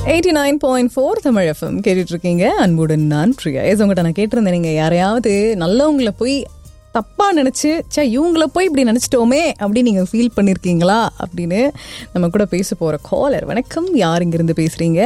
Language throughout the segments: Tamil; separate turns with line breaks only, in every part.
Eighty nine point four Tamil FM கேட்டுட்டு இருக்கீங்க அன்புடன் நான் பிரியா ஏதோ உங்கள்கிட்ட நான் கேட்டிருந்தேன் நீங்கள் யாரையாவது நல்லவங்கள போய் தப்பாக நினச்சி சே இவங்கள போய் இப்படி நினச்சிட்டோமே அப்படின்னு நீங்கள் ஃபீல் பண்ணியிருக்கீங்களா அப்படின்னு நம்ம கூட பேச போகிற காலர் வணக்கம் யார் இங்கிருந்து பேசுகிறீங்க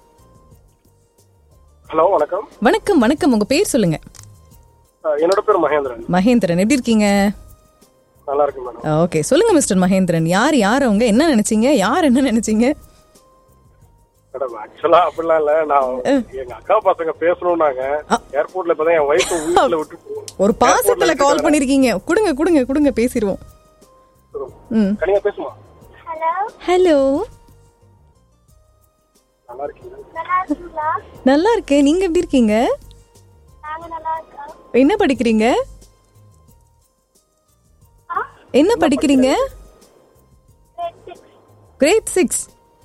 ஹலோ வணக்கம்
வணக்கம் வணக்கம் உங்கள் பேர் சொல்லுங்கள்
அஹ் என்னோட பேர் மகேந்திரன்
மகேந்திரன் எப்படி இருக்கீங்க
நல்லா இருக்கு மேடம்
ஓகே சொல்லுங்கள் மிஸ்டர் மகேந்திரன் யார் யார் அவங்க என்ன நினச்சிங்க யார் என்ன நினச்சிங்க
மேடம் ஆக்சுவலா அப்படிலாம் இல்ல நான் எங்க அக்கா பசங்க பேசணும்னாங்க ஏர்போர்ட்ல இப்பதான் என் ஒய்ஃப் வீட்டுல விட்டு போ-
ஒரு பாசத்தில்
airportல
கால் பண்ணியிருக்கீங்க கொடுங்க கொடுங்க கொடுங்க பேசிடுவோம் ம்
கனியா பேசுமா
ஹலோ
நல்லா இருக்கீங்க
நல்லா இருக்கீங்களா
நல்லா இருக்கேன் நீங்க எப்படி இருக்கீங்க
நாங்க நல்லா இருக்கோம்
என்ன படிக்கிறீங்க என்ன படிக்கிறீங்க
grade six
grade six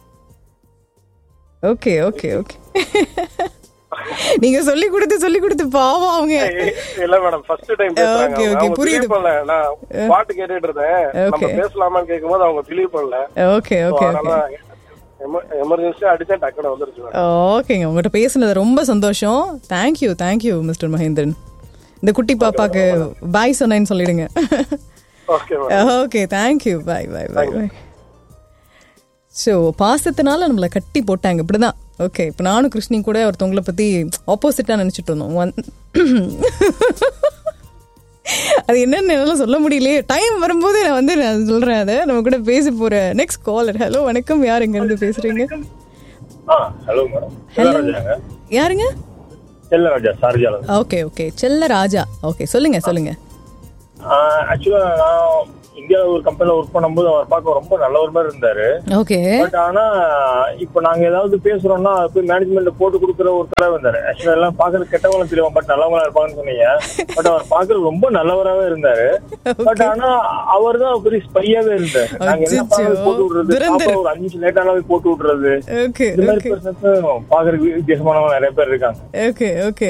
okay okay okay நீங்க சொல்லி கொடுத்து சொல்லி கொடுத்து பாவம் அவங்க
ஏய், இல்ல மேடம் ஃபர்ஸ்ட் டைம் பேசுறாங்க
Okay,
அவங்க.
okay,
அவங்க
புரியுது.
believe பண்ணல நான் பாட்டு கேட்டுட்டு இருந்தேன் நம்ம
Okay.
பேசலாமான்னு கேட்கும்போது அவங்க பிலீவ் பண்ணல
ஓகே
So,
ஓகே ஓகே
அதனால எமர்ஜென்சியா அடிச்சா டக்குனு வந்துருச்சு மேடம்
ஓகேங்க உங்கள்கிட்ட பேசுனது ரொம்ப சந்தோஷம் தேங்க்யூ தேங்க்யூ மிஸ்டர் மகேந்திரன் இந்த குட்டி பாப்பாக்கு பாய் சொன்னேன்னு சொல்லிடுங்க
okay madam
okay thank you bye bye bye bye so பாசத்தினால நம்மளை கட்டி போட்டாங்க இப்படிதான் ஓகே இப்போ நானும் கிருஷ்ணி கூட ஒருத்தவங்கள பற்றி ஆப்போசிட்டாக நினச்சிட்டு இருந்தோம் ஒன் அது என்னன்னு என்னால் சொல்ல முடியலையே டைம் வரும்போது நான் வந்து நான் சொல்கிறேன் அதை நம்ம கூட பேச போகிற நெக்ஸ்ட் காலர் ஹலோ வணக்கம் யார் இங்கேருந்து பேசுகிறீங்க
ஹலோ மேடம்
ஹலோ
செல்லராஜாங்க
யாருங்க
செல்லராஜா சார்ஜால
ஓகே ஓகே செல்ல ராஜா ஓகே சொல்லுங்க சொல்லுங்க
ஆக்சுவலா நான் இந்தியாவில் ஒரு கம்பெனில ஒர்க் பண்ணும்போது அவர் பார்க்க ரொம்ப நல்லவர் மாதிரி இருந்தாரு
ஓகே
பட் ஆனா இப்போ நாங்க ஏதாவது பேசுறோம்னா அது போய் மேனேஜ்மெண்ட்ல போட்டு கொடுக்குற ஒரு தலைவர் இருந்தாரு ஆக்சுவலா எல்லாம் பாக்குறது கெட்டவங்களும் தெரியும் பட் நல்லவங்களா இருப்பாங்கன்னு சொன்னீங்க பட் அவர் பாக்குறது ரொம்ப நல்லவராவே இருந்தாரு பட் ஆனா அவர் தான் பெரிய ஸ்பையாவே இருந்தாரு நாங்க என்ன
அச்சச்சோ.
பண்ணாலும் போட்டு விடுறது
துரந்தர்.
பாப்பா ஒரு அஞ்சு நிமிஷம் லேட்டானாவே போட்டு விடுறது
ஓகே
இந்த மாதிரி
ஓகே
பர்சன்ஸ் பாக்குறதுக்கு வித்தியாசமானவங்க நிறைய பேர் இருக்காங்க
ஓகே ஓகே